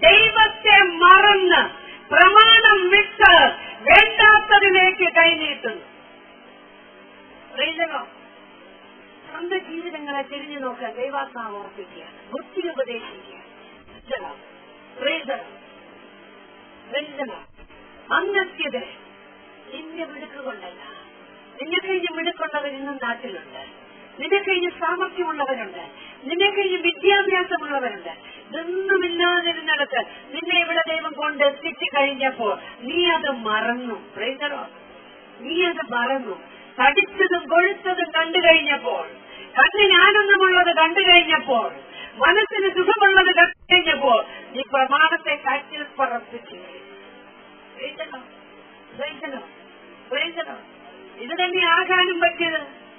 ദൈവത്തെ മറന്ന് പ്രമാണം വിട്ട് വേണ്ടാത്തതിലേക്ക് കൈനീട്ടുന്നു പ്രിയജനോ, സ്വന്തം ജീവിതങ്ങളെ തിരിഞ്ഞു നോക്കുക ദൈവാത്മാവ് ഓർപ്പിക്കുക ബുദ്ധി ഉപദേശിക്കുക പ്രിയജനോ, പ്രിയജനോ, പ്രിയജനോ, അന്നത്യത നിന്റെ മിടുക്ക് കൊണ്ടല്ല നിന്നെ കഴിഞ്ഞ് മിടുക്കുള്ളവർ ഇന്നും നാട്ടിലുണ്ട് നിന്നെ കഴിഞ്ഞ് സാമർഥ്യമുള്ളവരുണ്ട് നിന്നെ കഴിഞ്ഞ് വിദ്യാഭ്യാസമുള്ളവരുണ്ട് ഇതൊന്നുമില്ലാതിരുന്നിടത്ത് നിന്നെ ഇവിടെ ദൈവം കൊണ്ട് എത്തിച്ചു കഴിഞ്ഞപ്പോൾ നീ അത് മറന്നു പ്രൈതറോ നീ അത് മറന്നു തടിച്ചതും കൊഴുത്തതും കണ്ടു കഴിഞ്ഞപ്പോൾ കണ്ണിന് ആനന്ദമുള്ളത് കണ്ടു കഴിഞ്ഞപ്പോൾ മനസ്സിന് സുഖമുള്ളത് കണ്ടു കഴിഞ്ഞപ്പോൾ നീ പ്രമാണത്തെ കാറ്റിൽ പറപ്പിച്ചു പ്രൈതറോ പ്രൈതറോ പ്രൈതറോ ഇത് തന്നെ ആകാനും പറ്റിയത്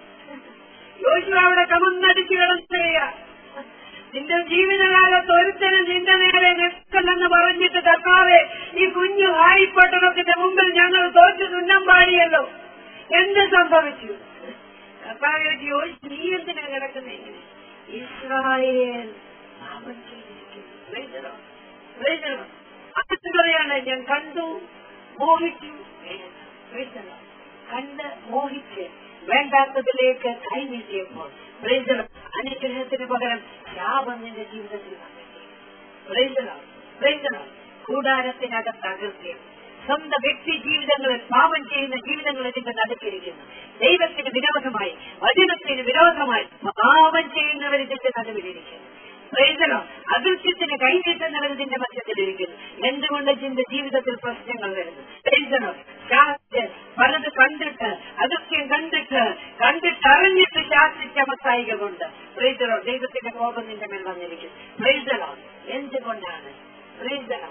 യോശുവ അവിടെ കമന്നടിച്ചു കിടക്കുക നിന്റെ ജീവിതകാലത്ത് ഒരുത്തനും നിന്റെ നേരെ നിൽക്കല്ലെന്ന് പറഞ്ഞിട്ട് കർത്താവെ ഈ കുഞ്ഞു വായിപ്പട്ടണത്തിന്റെ മുമ്പിൽ ഞങ്ങൾ തോറ്റു തുന്നം പാടിയല്ലോ എന്ത് സംഭവിച്ചു കർത്താവ് യോശു നീ എന്തിനാ കിടക്കുന്ന ഇങ്ങനെ ഇസ്രായേൽ പാപം ചെയ്തിരിക്കുന്നു. Praise the Lord. Praise the Lord. അടുത്ത് പറയാണ് ഞാൻ കണ്ടു മോഹിച്ചു Praise the Lord. കണ്ട് മോഹിച്ച് വേണ്ടാത്തതിലേക്ക് കൈനീട്ടിയപ്പോൾ Praise the Lord. അനുഗ്രഹത്തിന് പകരം ശാപം നിന്റെ ജീവിതത്തിൽ വന്നില്ലേ Praise the Lord. Praise the Lord. കൂടാരത്തിനകത്ത് അകൃത്യം സ്വന്തം വ്യക്തി ജീവിതങ്ങളിൽ പാപം ചെയ്യുന്ന ജീവിതങ്ങൾ ഇതിന്റെ നടുക്കിരിക്കുന്നു ദൈവത്തിന് വിരോധമായി വചനത്തിന് വിരോധമായി പാപം ചെയ്യുന്നവർ ഇതിന്റെ നടുവിലിരിക്കുന്നു പ്രയോജനം അദൃശ്യത്തിന് കൈനീട്ടുന്നവർ ഇതിന്റെ മധ്യത്തിലിരിക്കുന്നു എന്തുകൊണ്ട് ഇതിന്റെ ജീവിതത്തിൽ പ്രശ്നങ്ങൾ വരുന്നു പ്രയോജനം ശാസ്ത്ര പലത് കണ്ടിട്ട് അദൃശ്യം കണ്ടിട്ട് കണ്ടിട്ട് അറിഞ്ഞിട്ട് ശാസ്ത്രിച്ച മത്തായിക കൊണ്ട് പ്രയോജനം ദൈവത്തിന്റെ കോപം നിന്റെ മേൽ വന്നിരിക്കുന്നു പ്രയോജനം എന്തുകൊണ്ടാണ് പ്രയോജനം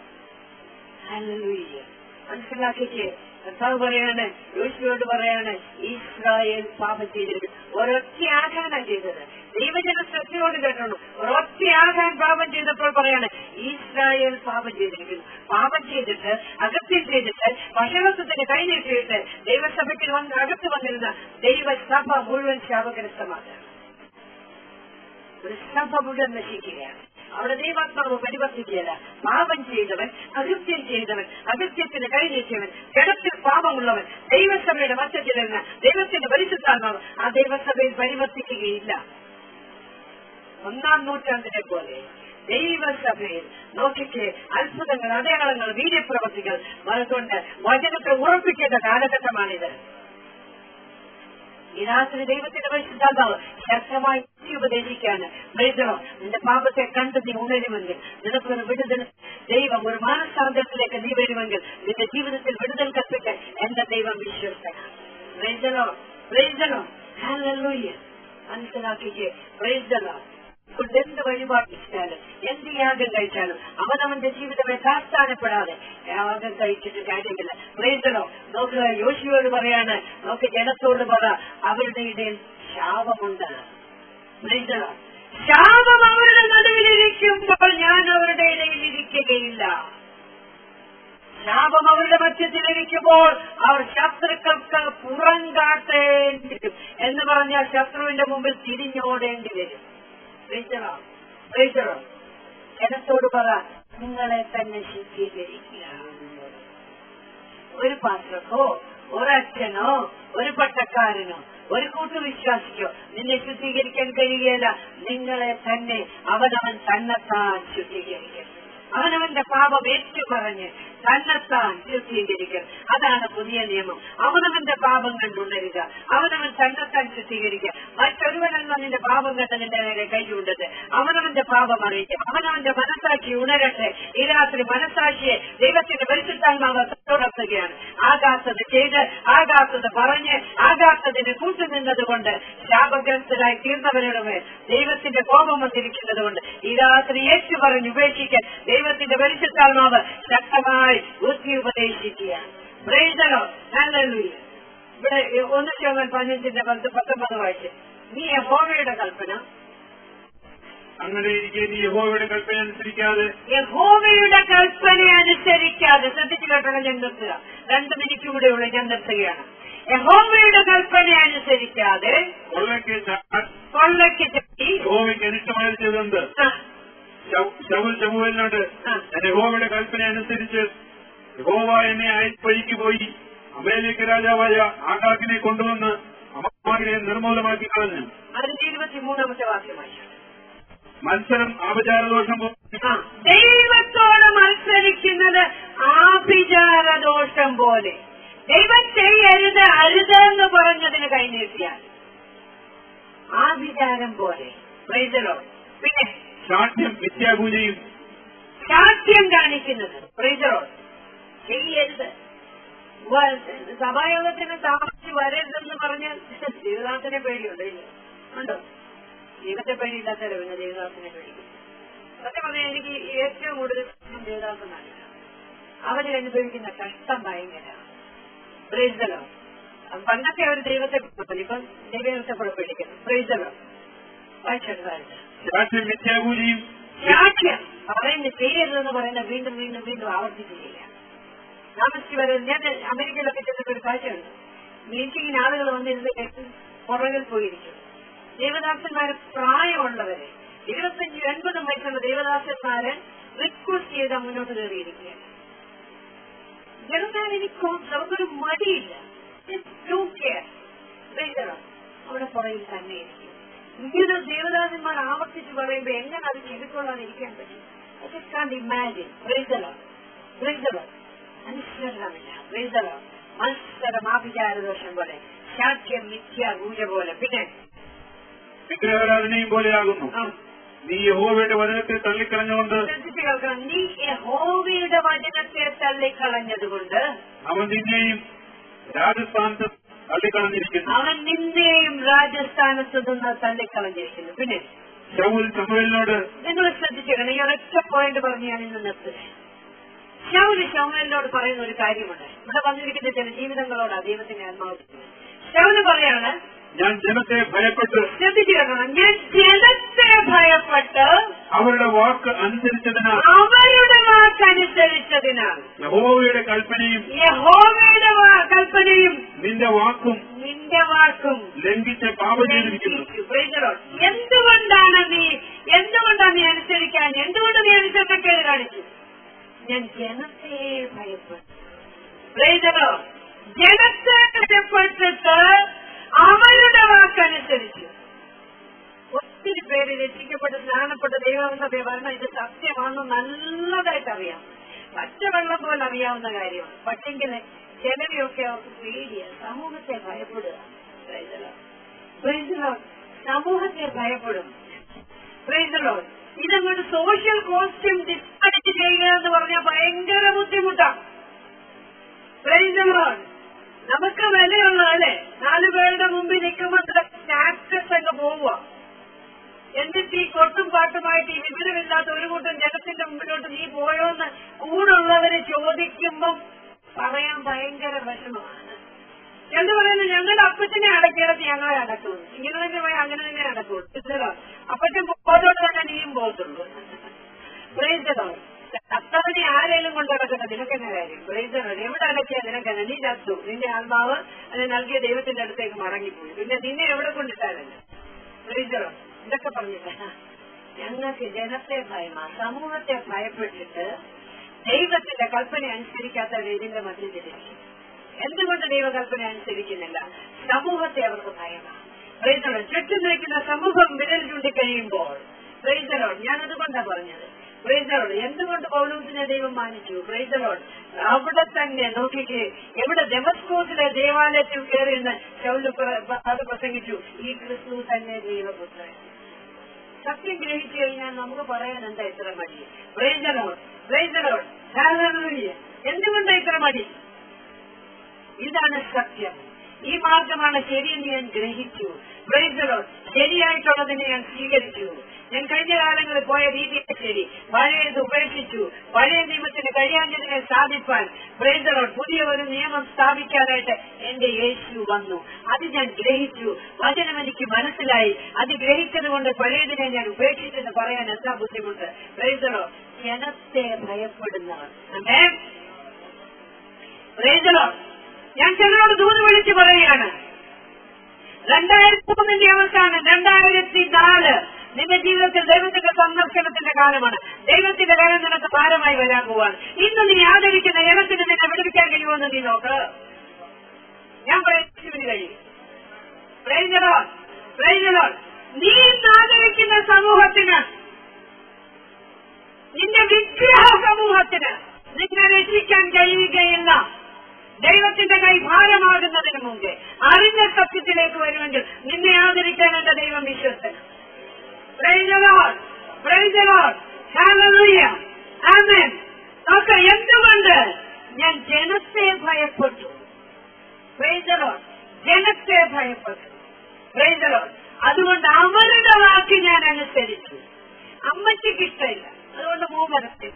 ഹല്ലേലൂയ. മനസ്സിലാക്കിക്കേ കർത്താവ് പറയാണ് യോശുവോട് പറയാണ് ഇസ്രായേൽ പാപം ചെയ്തിരിക്കുന്നു ഒരൊറ്റ ആഘാനം ചെയ്തത് ദൈവജന ശ്രദ്ധയോട് കേട്ടോളൂ ഒരൊറ്റ ആഘാൻ പാപം ചെയ്തപ്പോൾ പറയാണ് ഇസ്രായേൽ പാപം ചെയ്തിരിക്കുന്നു പാപം ചെയ്തിട്ട് അകത്യം ചെയ്തിട്ട് ഭക്ഷണത്തിന് കൈനീട്ടിയിട്ട് ദൈവസഭയ്ക്ക് വന്ന് അകത്ത് വന്നിരുന്ന ദൈവസഭ മുഴുവൻ ശാപഗ്രസ്തമാക്കുക ഒരു സഭ മുഴുവൻ നശിക്കുകയാണ് അവിടെ ദൈവാത്മാവ് പരിവർത്തിക്കുകയല്ല പാപം ചെയ്തവൻ അകൃത്യം ചെയ്തവൻ അകൃത്യത്തിന് കൈനീട്ടിയവൻ കിടത്തിൽ പാപമുള്ളവൻ ദൈവസഭയുടെ മധ്യത്തിലിരുന്ന ദൈവത്തിന്റെ പരിശുദ്ധാത്മാവ് ആ ദൈവസഭയിൽ പരിവർത്തിക്കുകയില്ല ഒന്നാം നൂറ്റാണ്ടിനെ പോലെ ദൈവസഭയിൽ നോക്കിക്ക് അത്ഭുതങ്ങൾ അടയാളങ്ങൾ വീര്യപ്രവർത്തികൾ അതുകൊണ്ട് വചനത്തെ ഉറപ്പിക്കേണ്ട കാലഘട്ടമാണിത് ഈ രാത്രി ദൈവത്തിന്റെ പരിശുദ്ധാത്മാവ് ശക്തമായി ബുദ്ധി ഉപദേശിക്കാന് വൈദ്യറോ നിന്റെ പാപത്തെ കണ്ട് നീ ഉണരുമെങ്കിൽ നിനക്കൊരു വിടുതൽ ദൈവം ഒരു മാനസാന്തരത്തിലേക്ക് നീ വരുമെങ്കിൽ നിന്റെ ജീവിതത്തിൽ വിടുതൽ കൽപ്പിക്കാൻ എന്റെ ദൈവം വിശ്വസ്തനാണ് വൈദ്യറോ വൈദ്യറോ ഹല്ലേലൂയ മനസ്സിലാക്കിക്കേ വൈദ്യറോ കൊണ്ട് എന്ത് വഴിപാട് ഇഷ്ടാലും എന്ത് യാഗം കഴിച്ചാലും അവനവന്റെ ജീവിതം യഥാസ്ഥാനപ്പെടാതെ യാഗം കഴിച്ചിട്ട് കാര്യമില്ല പ്രേതനോ നോക്കുക യോശിയോട് പറയാണ് നോക്ക് ജനത്തോട് പറ അവരുടെ ഇടയിൽ ശാപമുണ്ട് പ്രേതനോ ശാപം അവരുടെ നടുവിലിരിക്കുമ്പോൾ ഞാൻ അവരുടെ ഇടയിൽ ഇരിക്കുകയില്ല ശാപം അവരുടെ മധ്യത്തിലിരിക്കുമ്പോൾ അവർ ശത്രുക്കൾക്ക് പുറം കാട്ടേണ്ടി വരും എന്ന് പറഞ്ഞാൽ ശത്രുവിന്റെ മുമ്പിൽ തിരിഞ്ഞോടേണ്ടി വരും പ്രീതനോ പ്രീതനോ ജനത്തോട് പറ നിങ്ങളെ തന്നെ ശുദ്ധീകരിക്കുക ഒരു പാത്രക്കോ ഒരച്ഛനോ ഒരു പട്ടക്കാരനോ ഒരു കൂട്ടുവിശ്വാസിക്കോ നിന്നെ ശുദ്ധീകരിക്കാൻ കഴിയുകയില്ല നിങ്ങളെ തന്നെ അവനവൻ തന്നെത്താൻ ശുദ്ധീകരിക്കണം അവനവന്റെ പാപം ഏറ്റുപറഞ്ഞ് തന്നെത്താൻ ശുദ്ധീകരിക്കൽ അതാണ് പുതിയ നിയമം അവനവന്റെ പാപം കണ്ടുണരുക അവനവൻ തന്നെത്താൻ ശുദ്ധീകരിക്കുക മറ്റൊരുവനല്ല നിന്റെ പാപം കണ്ട് നിന്റെ നേരെ കൈ ചൂണ്ടത് അവനവന്റെ പാപം അറിയിക്കും അവനവന്റെ മനസാക്ഷി ഉണരട്ടെ ഈ രാത്രി മനസാക്ഷിയെ ദൈവത്തിന്റെ പരിശുദ്ധാത്മാവ് തുടർത്തുകയാണ് ആകാത്തത് ചെയ്ത് ആകാത്തത് പറഞ്ഞ് ആകാത്തതിന് കൂട്ടുനിന്നത് കൊണ്ട് ശാപഗ്രസ്തരായി തീർന്നവരുടെ മേൽ ദൈവത്തിന്റെ കോപം വന്നിരിക്കുന്നത് കൊണ്ട് ഈ രാത്രി ഏറ്റു പറഞ്ഞ് ഉപേക്ഷിക്കാൻ ദൈവത്തിന്റെ പരിശുദ്ധാത്മാവ് ശക്തമായി ബുദ്ധി ഉപദേശിക്കുകയാണ് പ്രൈസലോ ഹല്ലേലൂയ ഇവിടെ ഒന്ന് ശതമാനം പതിനഞ്ചിന്റെ പത്ത് പത്തൊമ്പത് വായിച്ച് നീ യഹോവയുടെ കൽപ്പന അങ്ങനെ ഇരിക്കെ നീ യഹോവയുടെ കൽപ്പന അനുസരിക്കാതെ യഹോവയുടെ കൽപ്പന അനുസരിക്കാതെ ശ്രദ്ധിച്ചു കേട്ടോ ഞാൻ നിർത്തുക രണ്ട് മിനിറ്റ് കൂടെ ഉള്ളു ഞാൻ നിർത്തുകയാണ് യഹോവയുടെ കൽപ്പന അനുസരിക്കാതെ കൊള്ളയ്ക്ക് ചാ- കൊള്ളയ്ക്ക് ചെത്തി യഹോവയ്ക്ക് അനിഷ്ടമായത് ചെയ്തുകൊണ്ട് ശവുൽ ശമുവലിനോട് ആ. ഞാൻ യഹോവയുടെ കൽപ്പന അനുസരിച്ച് യഹോവ എന്നെ അയൽപ്പഴിക്ക് പോയി അമേലിക്ക രാജാവായ ആകാക്കിനെ കൊണ്ടുവന്ന് അമ്മാവിനെ നിർമൂലമാക്കി കളഞ്ഞു അതിന്റെ ഇരുപത്തിമൂന്നാമത്തെ വാക്യമായി മത്സരം ആപചാരദോഷം പോലെ ആ, ദൈവത്തോട് മത്സരിക്കുന്നത് ആഭിചാരദോഷം പോലെ ദൈവം ചെയ്യരുത് അരുത് എന്ന് പറഞ്ഞതിന് കൈനീട്ടിയാൽ ആഭിചാരം പോലെ പ്രൈസലോ പിന്നെ ശാഠ്യം വിദ്യാപൂജയും ശാഠ്യം കാണിക്കുന്നത് പ്രൈസലോ ചെയ്യരുത് വ- സഭായോഗത്തിന് താമസിച്ച് വരരുതെന്ന് പറഞ്ഞ് ദേവദാസനെ പേടിയുണ്ടോ ഇല്ല ഉണ്ടോ ദൈവത്തെ പേടിയില്ലാത്തല്ലോ പിന്നെ ദേവദാസനെ പേടിക്കും സത്യം പറഞ്ഞാൽ എനിക്ക് ഏറ്റവും കൂടുതൽ ഇഷ്ടം ദേവദാസനാണ് അവര് അനുഭവിക്കുന്ന കഷ്ടം ഭയങ്കര പ്രൈസലോ പണ്ടൊക്കെ അവർ ദൈവത്തെ പുറപ്പെടും ഇപ്പം ദൈവത്തെ പുറപ്പെടുവിക്കുന്നു പ്രൈസലോ വായിച്ചെടുത്തായിരുന്നു ശാഠ്യം വിദ്യാപൂജയും ശാഠ്യം പറയുന്നത് ചെയ്യരുതെന്ന് പറയുന്ന വീണ്ടും വീണ്ടും വീണ്ടും ആവർത്തിക്കുകയില്ല താമസിച്ച് വരുന്നത് ഞാൻ അമേരിക്കയിലൊക്കെ ചെന്നിട്ട് ഒരു കാഴ്ചയുണ്ട് മീറ്റിങ്ങിന് ആളുകൾ വന്നിരുന്ന് കേട്ട് പുറകിൽ പോയിരിക്കും ദേവദാസന്മാര് പ്രായമുള്ളവരെ ഇരുപത്തഞ്ച് എൺപതും വയസ്സുള്ള ദേവദാസന്മാരെ റിക്വസ്റ്റ് ചെയ്താൽ മുന്നോട്ട് കയറിയിരിക്കുകയാണ് ജനതാൻ എനിക്ക് നമുക്കൊരു മടിയില്ല Don't care. Praise അവിടെ പുറകിൽ തന്നെ ഇരിക്കും ഇങ്ങനെ ദേവദാസന്മാർ ആവർത്തിച്ച് പറയുമ്പോ എങ്ങനെ അത് ചെയ്തിട്ടുള്ളതിരിക്കാൻ പറ്റും ഐ കാണ്ട് ഇമാജിൻ പ്രൈസലോ പ്രൈസലോ അനുസരണമില്ല പ്രൈസലോ മത്സരം ആഭിചാരദോഷം പോലെ ശാഠ്യം മിഥ്യ പൂജ പോലെ പിന്നെ വിഗ്രഹാരാധനയും പോലെയാകുന്നു ആ, നീ യഹോവയുടെ വചനത്തെ തള്ളിക്കളഞ്ഞുകൊണ്ട് ശ്രദ്ധിച്ച് കേൾക്കണം നീ യഹോവയുടെ വചനത്തെ തള്ളിക്കളഞ്ഞതുകൊണ്ട് അവൻ നിന്നെയും രാജസ്ഥാനത്ത് തള്ളിക്കളഞ്ഞിരിക്കുന്നു അവൻ നിന്നെയും രാജസ്ഥാനത്ത് നിന്ന് തള്ളിക്കളഞ്ഞിരിക്കുന്നു പിന്നെ ശൗൽ ശമുവലിനോട് നിങ്ങൾ ശ്രദ്ധിച്ചേക്കണം ഈ ഒരൊറ്റ പോയിന്റ് പറഞ്ഞ് ഞാൻ ഇന്ന് നിർത്തുന്നത് ശൗല് ശൗലിനോട് പറയുന്ന ഒരു കാര്യമുണ്ട് ഇവിടെ വന്നിരിക്കുന്ന ചില ജീവിതങ്ങളോടാ ദൈവത്തിന്റെ ആത്മാവ് ശൗല് പറയാണ് ഞാൻ ജനത്തെ ഭയപ്പെട്ട് ശ്രദ്ധിച്ചു കേൾക്കണം ഞാൻ ജനത്തെ ഭയപ്പെട്ട് അവരുടെ വാക്ക് അനുസരിച്ചതിനാൽ അവരുടെ വാക്കനുസരിച്ചതിനാൽ യഹോവയുടെ കൽപ്പനയും യഹോവയുടെ വാ- കൽപ്പനയും നിന്റെ വാക്കും നിന്റെ വാക്കും ലംഘിച്ച് പാപം ചെയ്തിരിക്കുന്നു ലംഘിച്ചു. Praise the Lord. എന്തുകൊണ്ടാണ് നീ എന്തുകൊണ്ടാണ് നീ അനുസരിക്കാൻ എന്തുകൊണ്ട് നീ അനുസരണക്കേട് കാണിച്ചു ഞാൻ ജനത്തെ ഭയപ്പെട്ടു Praise the Lord. ജനത്തെ ഭയപ്പെട്ടിട്ട് അവരുടെ വാക്കനുസരിച്ചു ഒത്തിരി പേര് രക്ഷിക്കപ്പെട്ട് സ്നാനപ്പെട്ട് ദൈവസഭയെ വരണം ഇത് സത്യമാണെന്ന് നല്ലതായിട്ട് അറിയാം പച്ചവെള്ളം പോലെ അറിയാവുന്ന കാര്യമാണ് പക്ഷെങ്കിൽ ചിലരെയൊക്കെ അവർക്ക് പേടിയ സമൂഹത്തെ ഭയപ്പെടുക Praise the Lord. Praise the Lord. സമൂഹത്തെ ഭയപ്പെടും Praise the Lord. ഇതങ്ങോട്ട് സോഷ്യൽ കോസ്റ്റ്യൂം ഡിസ്കണക്ട് ചെയ്യുക എന്ന് പറഞ്ഞാൽ ഭയങ്കര ബുദ്ധിമുട്ടാണ് Praise the Lord. നമുക്ക് വിലയുള്ള അല്ലേ നാലു പേരുടെ മുമ്പിൽ നിൽക്കുമ്പോൾ സ്റ്റാറ്റസ് അങ്ങ് പോവുക എന്നിട്ട് ഈ കൊട്ടും പാട്ടുമായിട്ട് ഈ വിവരമില്ലാത്ത ഒരു കൂട്ടം ജനത്തിന്റെ മുമ്പിലോട്ട് നീ പോയോന്ന് കൂടുള്ളവര് ചോദിക്കുമ്പം പറയാൻ ഭയങ്കര വിഷമമാണ് എന്ന് പറയുന്നത് ഞങ്ങളുടെ അപ്പച്ചനെ അടക്കിയിടത്ത് ഞങ്ങളെ അടക്കും ഇങ്ങനെ തന്നെ പോയി അങ്ങനെ തന്നെ അടക്കും ഇല്ലല്ലോ അപ്പച്ചൻ പോകത്തോട്ട് തന്നെ നീയും പോകത്തുള്ളൂ പ്രേസതോ അത്തവണ ആരെങ്കിലും കൊണ്ട് നടക്കുന്നത് നിനക്കെന്നെ കാര്യം പ്രേസതോ എവിടെ അടക്കിയ നിനക്കെന്നെ നീ ചത്തു നിന്റെ ആത്മാവ് അതിനെ നൽകിയ ദൈവത്തിന്റെ അടുത്തേക്ക് മടങ്ങിപ്പോയി പിന്നെ നിന്നെ എവിടെ കൊണ്ടിട്ടാലല്ല പ്രേസതോ ഇതൊക്കെ പറഞ്ഞിട്ട് ഞങ്ങൾക്ക് ജനത്തെ ഭയമാ സമൂഹത്തെ ഭയപ്പെട്ടിട്ട് ദൈവത്തിന്റെ കൽപ്പന അനുസരിക്കാത്തവർ ഇതിന്റെ മധ്യത്തിലിരിക്കും എന്തുകൊണ്ട് ദൈവകൽപ്പന അനുസരിക്കുന്നില്ല സമൂഹത്തെ അവർക്ക് ഭയമാണ് പ്രൈസലോ ചുറ്റും നിൽക്കുന്ന സമൂഹം വിരൽ ചൂണ്ടിക്കഴിയുമ്പോൾ പ്രൈസലോ ഞാനതുകൊണ്ടാണ് പറഞ്ഞത് പ്രൈസലോട് എന്തുകൊണ്ട് പൗലൂസിനെ ദൈവം മാനിച്ചു പ്രൈസലോട് അവിടെ തന്നെ നോക്കിക്ക് എവിടെ ഡെമസ്കോസിലെ ദേവാലയത്തിൽ കയറിയെന്ന് ശൗല് പ്ര- അത് പ്രസംഗിച്ചു ഈ ക്രിസ്തു തന്നെ ദൈവപുത്രൻ സത്യം ഗ്രഹിച്ചു കഴിഞ്ഞാൽ നമുക്ക് പറയാൻ എന്താ ഇത്ര മടി പ്രൈസലോട് പ്രൈസലോട് എന്തുകൊണ്ടാ ഇത്ര മടി ഇതാണ് സത്യം ഈ മാർഗമാണ് ശരിയെന്ന് ഞാൻ ഗ്രഹിച്ചു പ്രൈസലോ ശരിയായിട്ടുള്ളതിനെ ഞാൻ സ്വീകരിച്ചു ഞാൻ കഴിഞ്ഞ കാലങ്ങളിൽ പോയ രീതിയെ ശരി പഴയത് ഉപേക്ഷിച്ചു പഴയ നിയമത്തിന് കഴിയാഞ്ഞതിനെ സ്ഥാപിപ്പാൻ പ്രൈസലോ പുതിയ ഒരു നിയമം സ്ഥാപിക്കാനായിട്ട് എന്റെ യേശു വന്നു അത് ഞാൻ ഗ്രഹിച്ചു വചനം എനിക്ക് മനസ്സിലായി അത് ഗ്രഹിച്ചത് കൊണ്ട് പഴയതിനെ ഞാൻ ഉപേക്ഷിച്ചെന്ന് പറയാൻ എന്താ ബുദ്ധിമുട്ട് പ്രൈസലോ ജനത്തെ ഭയപ്പെടുന്നവർ Amen? Praise the Lord. ഞാൻ ചിലരോട് ദൂത് വിളിച്ച് പറയുകയാണ് രണ്ടായിരത്തി മൂന്നിന്റെ അവസാനം രണ്ടായിരത്തി നാല് നിന്റെ ജീവിതത്തിൽ ദൈവത്തിന്റെ സന്ദർശനത്തിന്റെ കാലമാണ് ദൈവത്തിന്റെ കരം നിനക്ക് ഭാരമായി വരാൻ പോവാണ് ഇന്ന് നീ ആദരിക്കുന്ന ഇനത്തിന് നിന്നെ വിടുവിക്കാൻ കഴിയുമെന്ന് നീ നോക്ക് ഞാൻ പറയുന്നതിന് കഴിയും Praise the Lord. Praise the Lord. നീ ഇന്ന് ആദരിക്കുന്ന സമൂഹത്തിന് നിന്റെ വിഗ്രഹ സമൂഹത്തിന് നിന്നെ രക്ഷിക്കാൻ കഴിയുകയില്ല ദൈവത്തിന്റെ കൈ ഭാരമാകുന്നതിന് മുമ്പേ അറിഞ്ഞ സത്യത്തിലേക്ക് വരുമെങ്കിൽ നിന്നെ ആദരിക്കാൻ എന്റെ ദൈവം വിശ്വസൻ Praise the Lord. Praise the Lord. Hallelujah. Amen. നോക്ക എന്തുകൊണ്ട് ഞാൻ ജനത്തെ ഭയപ്പെട്ടു Praise the Lord. ജനത്തെ ഭയപ്പെട്ടു Praise the Lord. അതുകൊണ്ട് അവരുടെ വാക്ക് ഞാൻ അനുസരിച്ചു അമ്മയ്ക്ക് ഇഷ്ടമില്ല അതുകൊണ്ട് മോൻ വരട്ടെ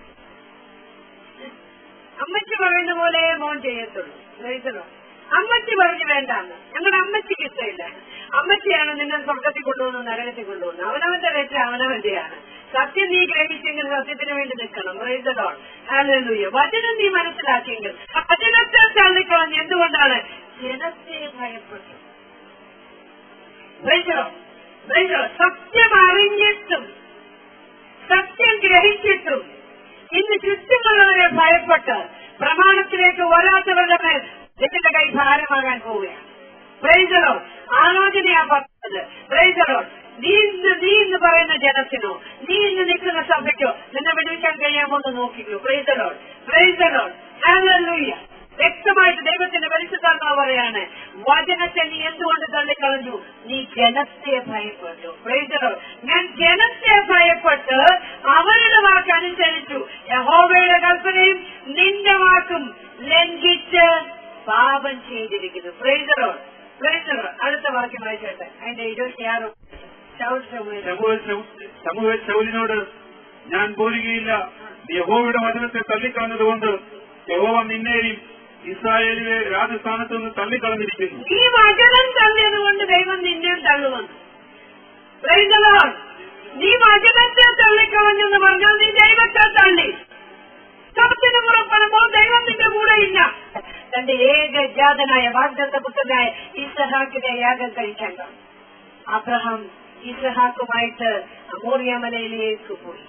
അമ്മച്ചി പറയുന്ന പോലെ മോൻ ചെയ്യത്തുള്ളൂ Praise the Lord. അമ്മച്ചി പറഞ്ഞു വേണ്ടാന്ന് ഞങ്ങളുടെ അമ്മച്ചിക്ക് ഇഷ്ടമില്ല അമ്മച്ചിയാണ് നിന്നെ സ്വർഗത്തിൽ കൊണ്ടുവന്ന് നരകത്തിൽ കൊണ്ടുവന്നത് അവനവന്റെ രക്ഷ അവനവന്റെയാണ് സത്യം നീ ഗ്രഹിച്ചെങ്കിൽ സത്യത്തിന് വേണ്ടി നിൽക്കണം പ്രൈസലോൺ ഹാലൂയ വചനം നീ മനസ്സിലാക്കിയെങ്കിൽ വചനത്തെ തള്ളിക്കളഞ്ഞ് എന്തുകൊണ്ടാണ് ജനത്തെ ഭയപ്പെട്ടു പ്രൈസലോൺ പ്രൈസലോൺ സത്യം അറിഞ്ഞിട്ടും സത്യം ഗ്രഹിച്ചിട്ടും ഇന്ന് ചുറ്റുമുള്ളവരെ ഭയപ്പെട്ട് പ്രമാണത്തിലേക്ക് വരാത്തവരുടെ മേൽ ഇതിന്റെ കൈ ഭാരമാകാൻ പോവുകയാണ് പ്രൈസലോ ആലോചനയാ പറഞ്ഞത് പ്രൈസലോ നീ ഇന്ന് നീ ഇന്ന് പറയുന്ന ജനത്തിനോ നീ ഇന്ന് നിൽക്കുന്ന സഭയ്ക്കോ നിന്നെ വിടുവിക്കാൻ കഴിയാമോ എന്ന് നോക്കിക്കോ പ്രൈസലോ പ്രൈസലോ ഹാലൂയ്യ വ്യക്തമായിട്ട് ദൈവത്തിന്റെ പരിശുദ്ധാത്മാവ് പറയാണ് വചനത്തെ നീ എന്തുകൊണ്ട് തള്ളിക്കളഞ്ഞു നീ ജനത്തെ ഭയപ്പെട്ടു പ്രൈസലോ ഞാൻ ജനത്തെ ഭയപ്പെട്ട് അവരുടെ വാക്ക് അനുസരിച്ചു യഹോവയുടെ കൽപ്പനയും നിന്റെ വാക്കും ലംഘിച്ച് പാപം ചെയ്തിരിക്കുന്നു പ്രൈസറോ പ്രൈസറോ അടുത്ത വാക്യം വായിച്ചോട്ടെ അതിന്റെ ഇരുപത്തിയാറ് ശൗൽ ശമൂവേൽ. ശമൂവേൽ ശൗ- ശമൂവേൽ ശൗലിനോട് ഞാൻ പോരുകയില്ല നീ യഹോവയുടെ വചനത്തെ തള്ളിക്കളഞ്ഞതുകൊണ്ട് യഹോവ നിന്നെയും ഇസ്രായേലിലെ രാജസ്ഥാനത്ത് നിന്ന് തള്ളിക്കളഞ്ഞിരിക്കുന്നു ഈ വചനം തള്ളിയത് കൊണ്ട് ദൈവം നിന്നെയും തള്ളുവന്നു Praise the Lord. നീ വചനത്തെ തള്ളിക്കളഞ്ഞെന്ന് പറഞ്ഞാൽ നീ ദൈവത്തെ തള്ളി സത്യത്തിന് പുറപ്പെടുമ്പോൾ ദൈവം നിന്റെ കൂടെ ഇല്ല തന്റെ ഏകജാതനായ വാഗ്ദത്ത പുത്രനായ ഇസഹാക്കിനെ യാഗം കഴിക്കേണ്ട അബ്രഹാം ഇസഹാക്കുമായിട്ട് അമോറിയമലയിലേക്ക് പോയി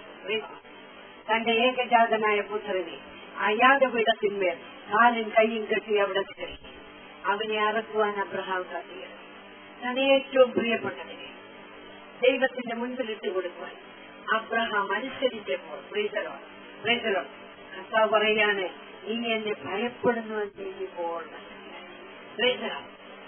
തന്റെ ഏകജാതനായ പുത്രനെ ആ യാഗപീഠത്തിന്മേൽ കാലും കൈയും കെട്ടി അവിടെ കയറി അവനെ അറക്കുവാൻ അബ്രഹാം കത്തിയത് തന്നെ ഏറ്റവും പ്രിയപ്പെട്ടതിനെ ദൈവത്തിന്റെ മുൻപിലിട്ട് കൊടുക്കുവാൻ അബ്രഹാം അനുസരിച്ചപ്പോൾ പ്രീതലോ പ്രീതലോ കർത്താവ് പറയാണ് നീ എന്നെ ഭയപ്പെടുന്നുവെന്ന് ചെയ്യുമ്പോൾ പ്രീതലോ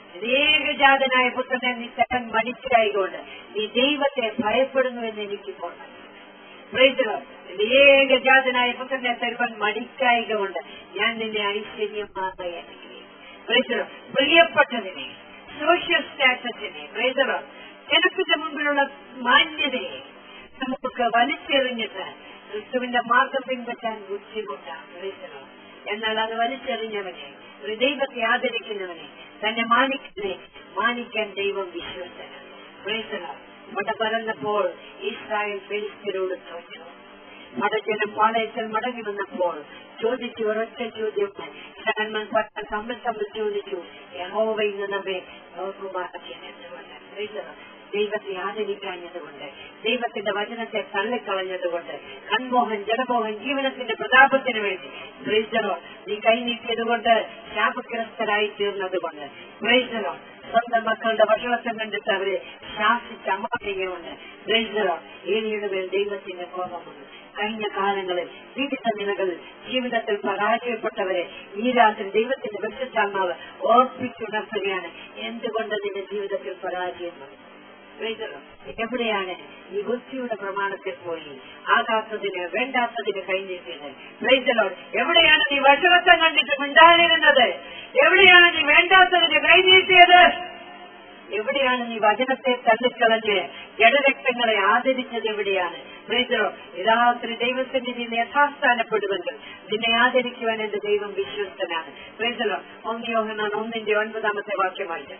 ഏകജാതനായ പുത്രനെ നീ തരാൻ മടിച്ചതായിക്കൊണ്ട് നീ ദൈവത്തെ ഭയപ്പെടുന്നുവെന്ന് എനിക്കിപ്പോൾ പ്രൈസലോ ഏകജാതനായ പുത്രനെ തരുവാൻ മടിക്കായിക കൊണ്ട് ഞാൻ നിന്നെ ഐശ്വര്യമായി അനുഗ്രഹിക്കും പ്രൈസലോ പ്രിയപ്പെട്ടതിനെ സോഷ്യൽ സ്റ്റാറ്റസിനെ പ്രൈസലോ ജനത്തിന്റെ മുമ്പിലുള്ള മാന്യതയെ നമുക്ക് വലിച്ചെറിഞ്ഞിട്ട് ക്രിസ്തുവിന്റെ മാർഗം പിൻപറ്റാൻ ബുദ്ധിമുട്ടാണ് പ്രൈസലോ എന്നാൽ അത് വലിച്ചെറിഞ്ഞവനെ ഒരു ദൈവത്തെ ആദരിക്കുന്നവനെ തന്നെ മാനിക്കുന്നതിനെ മാനിക്കാൻ ദൈവം വിശ്വസ്തനാണ് പ്രൈസലോ മട പറന്നപ്പോൾ ഇസ്രായേൽ ഫെലിസ്തരോട് തോറ്റു മടജനം പാളയത്തിൽ മടങ്ങി വന്നപ്പോൾ ചോദിച്ചു ഒരൊറ്റ ചോദ്യം ഷാൻമൻ പട്ടൻ തമ്മിൽ തമ്മിൽ ചോദിച്ചു യഹോവ ഇന്ന് നമ്മെ നോക്കുമാക്കിയതുകൊണ്ട് ദൈവത്തെ ആദരിക്കാഞ്ഞതുകൊണ്ട് ദൈവത്തിന്റെ വചനത്തെ തള്ളിക്കളഞ്ഞതുകൊണ്ട് കൺമോഹൻ ജനമോഹൻ ജീവനത്തിന്റെ പ്രതാപത്തിന് വേണ്ടി ബ്രൈസറോ നീ കൈനീട്ടിയതുകൊണ്ട് ശാപഗ്രസ്തരായി തീർന്നതുകൊണ്ട് ബ്രൈസറോ സ്വന്തം മക്കളുടെ ഭക്ഷണത്തെ കണ്ടിട്ട് അവരെ ശാസിച്ച് അമ്മയുണ്ട് ബ്രൈസറോ ഏലിയുടെ മേൽ ദൈവത്തിന്റെ കോപമുണ്ട് കഴിഞ്ഞ കാലങ്ങളിൽ വിവിധ നിലകളിൽ ജീവിതത്തിൽ പരാജയപ്പെട്ടവരെ ഈ രാത്രി ദൈവത്തിന്റെ പരിശുദ്ധാത്മാവ് ഓർപ്പിച്ചുണർത്തുകയാണ് എന്തുകൊണ്ട് നിന്റെ ജീവിതത്തിൽ പരാജയം വന്നു പ്രീതലോ, എവിടെയാണ് ഈ ബുദ്ധിയുടെ പ്രമാണത്തിൽ പോയി ആകാത്തതിന് വേണ്ടാത്തതിന് കഴിഞ്ഞിട്ടത് പ്രീതലോ എവിടെയാണ് നീ വചനത്തെ കണ്ടിട്ട് മിണ്ടാതിരുന്നത് എവിടെയാണ് നീ വേണ്ടാത്തതിന് കൈനീട്ടിയത് എവിടെയാണ് നീ വചനത്തെ തള്ളിക്കളഞ്ഞ് ജഡരക്തങ്ങളെ ആദരിച്ചത് എവിടെയാണ് പ്രീതലോ രാത്രി ദൈവത്തിന്റെ നിന്ന് യഥാസ്ഥാനപ്പെടുമെങ്കിൽ നിന്നെ ആദരിക്കുവാൻ എന്റെ ദൈവം വിശ്വസ്തനാണ് പ്രീതലോ ഒന്നിയോഹനാണ് ഒന്നിന്റെ ഒൻപതാമത്തെ വാക്യമായിട്ട്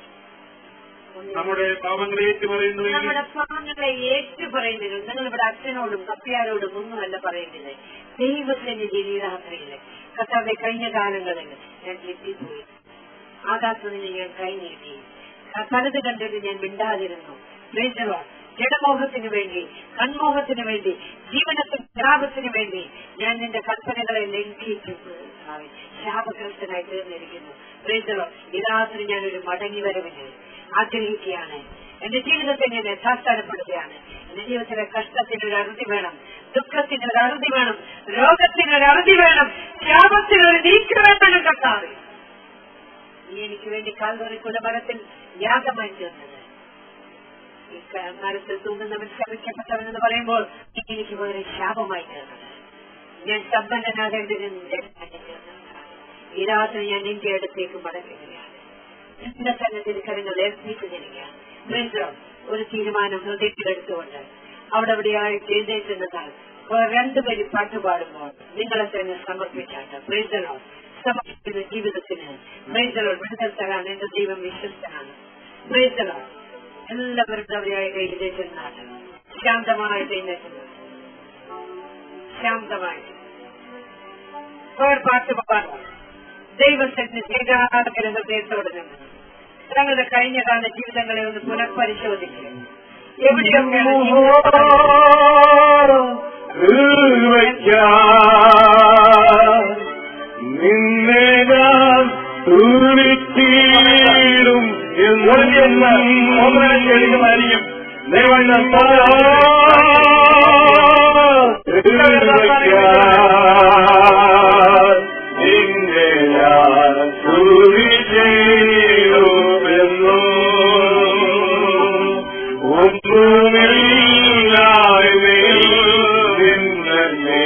നമ്മുടെ പാപങ്ങളെ ഏറ്റുപറയുന്നുവെങ്കിൽ നമ്മുടെ പാപങ്ങളെ ഏറ്റു പറയുന്നത് നിങ്ങൾ ഇവിടെ അച്ഛനോടും കപ്പിയാരോടും ഒന്നുമല്ല പറയുന്നത് ദൈവസന്നിധിയിൽ ഈ രാത്രിയില് കർത്താവെ കഴിഞ്ഞ കാലങ്ങളിൽ ഞാൻ തെറ്റിപ്പോയി ആകാശത്തിന് ഞാൻ കൈനീട്ടി ആ പലത് കണ്ടിട്ട് ഞാൻ മിണ്ടാതിരുന്നു പ്രീതലോ ജഡമോഹത്തിന് വേണ്ടി കൺമോഹത്തിന് വേണ്ടി ജീവനത്തിന് ലാഭത്തിന് വേണ്ടി ഞാൻ നിന്റെ കൽപ്പനകളെ ലംഘിച്ചു കർത്താവേ. ശാപഗ്രസ്തനായി തീർന്നിരിക്കുന്നു പ്രീതലോ ഈ രാത്രി ഞാനൊരു മടങ്ങി വരവിന് ആഗ്രഹിക്കുകയാണ് എന്റെ ജീവിതത്തെ ഞാൻ യഥാസ്ഥാനപ്പെടുകയാണ് എന്റെ ജീവിതത്തിലെ കഷ്ടത്തിന് ഒരു അറുതി വേണം ദുഃഖത്തിന് ഒരു അറുതി വേണം രോഗത്തിന് ഒരു അറുതി വേണം ശാപത്തിന് ഒരു നീക്കം വേണം കർത്താവ് നീ എനിക്ക് വേണ്ടി കാൽവറി കുലമരത്തിൽ യാഗമായി തീർന്നത് ഈ ക- മരത്തിൽ തൂങ്ങുന്നവൻ ശമിക്കപ്പെട്ടവൻ എന്ന് പറയുമ്പോൾ നീ എനിക്ക് വേറെ ശാപമായി തീർന്നത് ഞാൻ സമ്പന്നനാകേണ്ടതിന് നിന്റെ അടുത്തേക്ക് തീർന്നത്. ഈ രാത്രി ഞാൻ നിന്റെ അടുത്തേക്ക് മടങ്ങുകയാണ് എന്റെ തന്നെ തിരുക്കരങ്ങൾ ഏൽപ്പിച്ചിരിക്കുകയാണ് പ്രിൻസോ, ഒരു തീരുമാനം ഹൃദയത്തിലെടുത്തുകൊണ്ട് അവിടെ എവിടെയായി എഴുന്നേറ്റുന്നതാൽ രണ്ടുപേരും പാട്ട് പാടുമ്പോൾ നിങ്ങളെ തന്നെ സമർപ്പിച്ചാട്ട് പ്രീതലോ സമർപ്പിക്കുന്ന ജീവിതത്തിന് പ്രീതലോ വിടുതൽ തരാൻ എന്റെ ദൈവം വിശ്വസ്തനാണ് പ്രീതലോ എല്ലാവരും എവിടെയായി എഴുന്നേറ്റുന്നാട്ട് ശാന്തമായിട്ട് എഴുന്നേറ്റുന്നത് ശാന്തമായിട്ട് അവർ പാട്ട് പാടാം ദൈവത്തിന് ഏകാഗ്ര ഹൃദയത്തോടെ നിന്ന് തങ്ങളുടെ കഴിഞ്ഞ കാല ജീവിതങ്ങളെ ഒന്ന് പുനഃപരിശോധിക്കുക എവിടെയൊക്കെയാണ് നിന്നെ ഞാൻ തുണിത്തീരും എഴുതുമായിരിക്കും നിന്നെ ഞാൻ തുണി ചേരുമെന്നു ഒന്നുമില്ലായ്മയിൽ നിന്നെ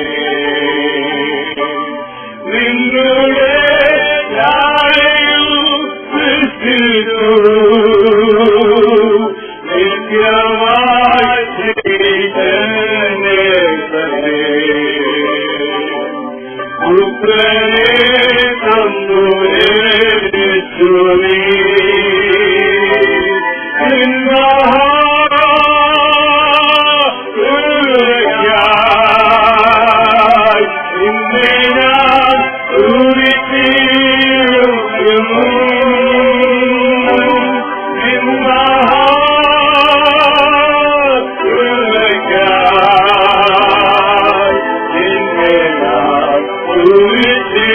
നിങ്ങളുടെ ന്യായം സൃഷ്ടിച്ചു നിത്യമായി ചെയ്തന്നെ തന്നെ പുത്രനെ തന്നു രക്ഷിച്ചു നീ Thank you.